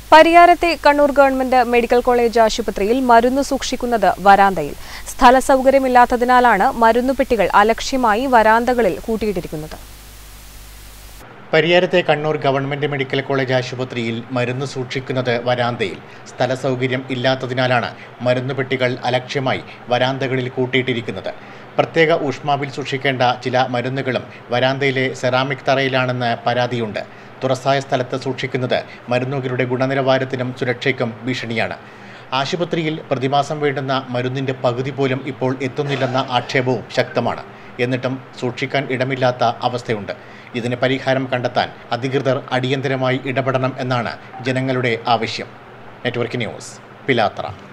പരിയാരത്തെ Kannur government medical college ആശുപത്രിയിൽ മരുന്ന് സൂക്ഷിക്കുന്നത് വരാന്തയിൽ സ്ഥല സൗകര്യമില്ലാത്തതിനാലാണ് മരുന്നുപെട്ടികൾ അലക്ഷ്യമായി വരാന്തകളിൽ കൂട്ടിയിട്ടിരിക്കുന്നത് പരിയാരത്തെ കണ്ണൂർ ഗവൺമെന്റ് മെഡിക്കൽ കോളേജ് ആശുപത്രിയിൽ മരുന്ന് സൂക്ഷിക്കുന്നത് വരാന്തയിൽ സ്ഥല സൗകര്യം ഇല്ലാത്തതിനാലാണ് മരുന്ന് പെട്ടികൾ അലക്ഷ്യമായി വരാന്തകളിൽ കൂട്ടിയിട്ടിരിക്കുന്നത് പ്രത്യേക ഊഷ്മാവിൽ സൂക്ഷിക്കേണ്ട ചില മരുന്നുകളും വരാന്തയിലെ സെറാമിക് തറയിലാണെന്ന് പരാതിയുണ്ട് തുറസായ സ്ഥലത്ത് സൂക്ഷിക്കുന്നത് മരുന്നുകളുടെ ഗുണനിലവാരത്തിനും സുരക്ഷയ്ക്കും ഭീഷണിയാണ് ആശുപത്രിയിൽ പ്രതിമാസം വേണ്ടുന്ന മരുന്നിന്റെ പകുതി പോലും ഇപ്പോൾ എത്തുന്നില്ലെന്ന ആക്ഷേപവും ശക്തമാണ് എന്നിട്ടും സൂക്ഷിക്കാൻ ഇടമില്ലാത്ത അവസ്ഥയുണ്ട് ഇതിന് പരിഹാരം കണ്ടെത്താൻ അധികൃതർ അടിയന്തരമായി ഇടപെടണം എന്നാണ് ജനങ്ങളുടെ ആവശ്യം നെറ്റ്വർക്ക് ന്യൂസ് പിലാത്ര